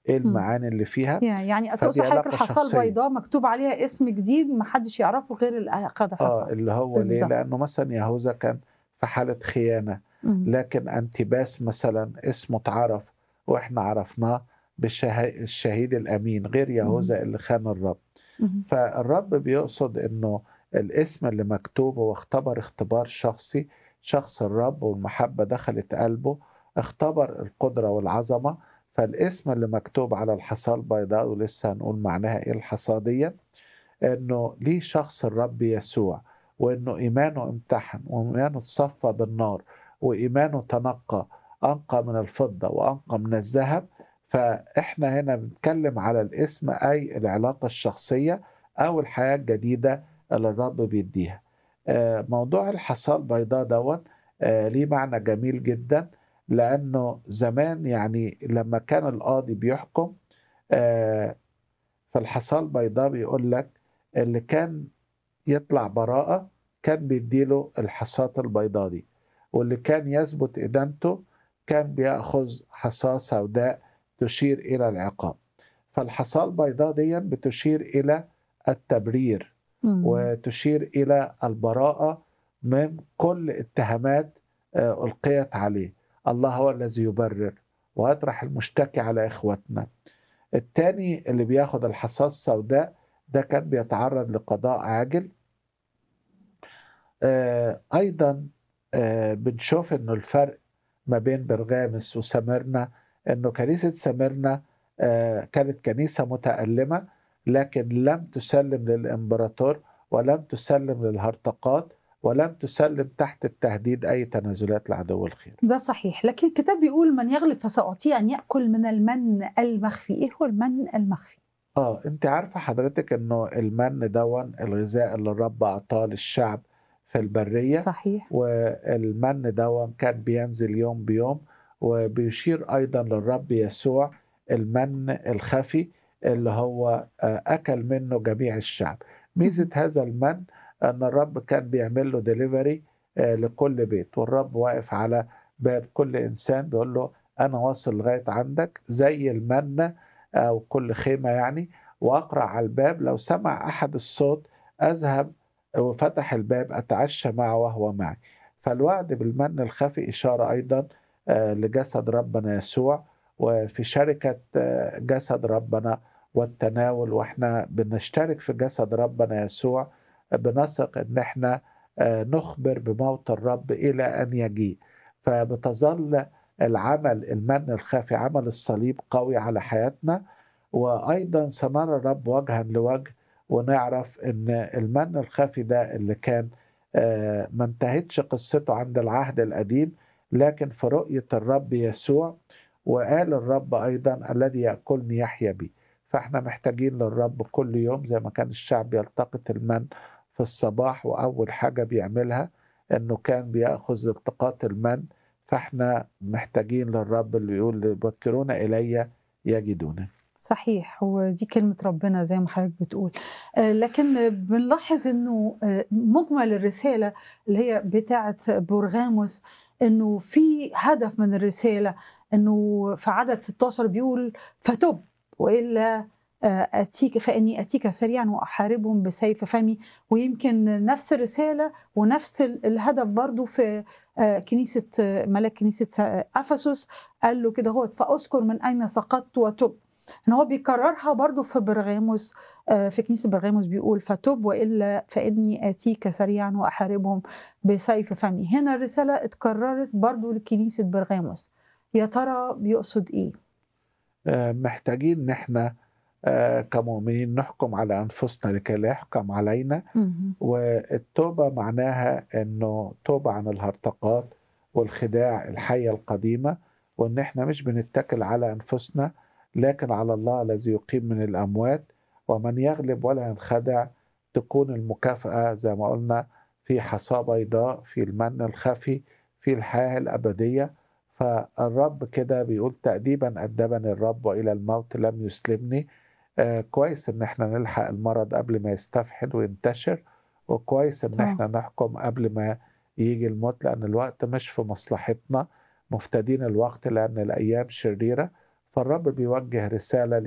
ايه مم. المعاني اللي فيها يا- يعني فدي تقصد حضرتك علاقة الحصى شخصية. البيضاء مكتوب عليها اسم جديد محدش يعرفه غير اللي اخذ الحصى اه اللي هو ليه بالظبط. لانه مثلا يهوذا كان في حاله خيانه مم. لكن انتباس مثلا اسمه اتعرف واحنا عرفناه بالشهيد الامين غير يهوذا اللي خان الرب مم. فالرب بيقصد انه الاسم اللي مكتوب هو اختبر اختبار شخصي شخص الرب والمحبه دخلت قلبه اختبر القدره والعظمه فالاسم اللي مكتوب على الحصى البيضاء ولسه هنقول معناها ايه الحصى دي انه ليه شخص الرب يسوع وانه ايمانه امتحن وايمانه اتصفى بالنار وايمانه تنقى انقى من الفضه وانقى من الذهب فاحنا هنا بنتكلم على الاسم اي العلاقه الشخصيه او الحياه الجديده اللي الرب بيديها آه، موضوع الحصى البيضاء دون آه، ليه معنى جميل جدا لانه زمان يعني لما كان القاضي بيحكم آه، في الحصى البيضاء بيقول لك اللي كان يطلع براءة كان بيديله الحصاة البيضاء دي واللي كان يثبت إدانته كان بيأخذ حصاة سوداء تشير إلى العقاب فالحصاة البيضاء دي بتشير إلى التبرير مم. وتشير إلى البراءة من كل اتهامات آه، ألقيت عليه الله هو الذي يبرر ويطرح المشتكي على إخوتنا التاني اللي بياخد الحصاة السوداء ده كان بيتعرض لقضاء عاجل آه، أيضا آه، بنشوف إنه الفرق ما بين برغامس وسمرنا إنه كنيسة سمرنا آه، كانت كنيسة متألمة لكن لم تسلم للإمبراطور ولم تسلم للهرطقات ولم تسلم تحت التهديد أي تنازلات لعدو الخير ده صحيح لكن الكتاب بيقول من يغلب فسأعطيه أن يأكل من المن المخفي إيه هو المن المخفي؟ اه انت عارفه حضرتك انه المن دون الغذاء اللي الرب اعطاه للشعب في البريه صحيح والمن دون كان بينزل يوم بيوم وبيشير ايضا للرب يسوع المن الخفي اللي هو آه، اكل منه جميع الشعب ميزه هذا المن ان الرب كان بيعمل له ديليفري لكل بيت والرب واقف على باب كل انسان بيقول له انا واصل لغايه عندك زي المنه او كل خيمه يعني واقرع على الباب لو سمع احد الصوت اذهب وفتح الباب اتعشى معه وهو معي فالوعد بالمن الخفي اشاره ايضا آه، لجسد ربنا يسوع وفي شركه آه، جسد ربنا والتناول واحنا بنشترك في جسد ربنا يسوع بنثق ان احنا آه، نخبر بموت الرب الى ان يجيء فبتظل العمل المن الخفي عمل الصليب قوي على حياتنا وايضا سنرى الرب وجها لوجه ونعرف ان المن الخفي ده اللي كان آه، ما انتهتش قصته عند العهد القديم لكن في رؤية الرب يسوع وقال الرب أيضا الذي يأكلني يحيا بي فاحنا محتاجين للرب كل يوم زي ما كان الشعب يلتقط المن في الصباح وأول حاجة بيعملها أنه كان بيأخذ التقاط المن فاحنا محتاجين للرب اللي يقول يبكرون إلي يجدونني صحيح ودي كلمة ربنا زي ما حضرتك بتقول آه، لكن بنلاحظ انه آه، مجمل الرسالة اللي هي بتاعة بورغاموس انه في هدف من الرسالة انه في عدد 16 بيقول فتب والا آه، اتيك فاني اتيك سريعا واحاربهم بسيف فمي ويمكن نفس الرسالة ونفس ال- الهدف برضو في آه، كنيسة آه، ملاك كنيسة آه، افسس قال له كده هو فاذكر من اين سقطت وتب ان هو بيكررها برضو في برغاموس آه، في كنيسه برغاموس بيقول فتب والا فاني اتيك سريعا واحاربهم بسيف فمي هنا الرساله اتكررت برضو لكنيسه برغاموس يا ترى بيقصد ايه آه، محتاجين ان احنا آه، كمؤمنين نحكم على انفسنا لكي لا يحكم علينا مهم. والتوبه معناها انه توبه عن الهرطقات والخداع الحيه القديمه وان احنا مش بنتكل على انفسنا لكن على الله الذي يقيم من الاموات ومن يغلب ولا ينخدع تكون المكافاه زي ما قلنا في حصاه بيضاء في المن الخفي في الحياه الابديه فالرب كده بيقول تأديبا أدبني الرب وإلى الموت لم يسلمني آه كويس إن احنا نلحق المرض قبل ما يستفحل وينتشر وكويس إن طبعا. احنا نحكم قبل ما يجي الموت لأن الوقت مش في مصلحتنا مفتدين الوقت لأن الأيام شريرة فالرب بيوجه رسالة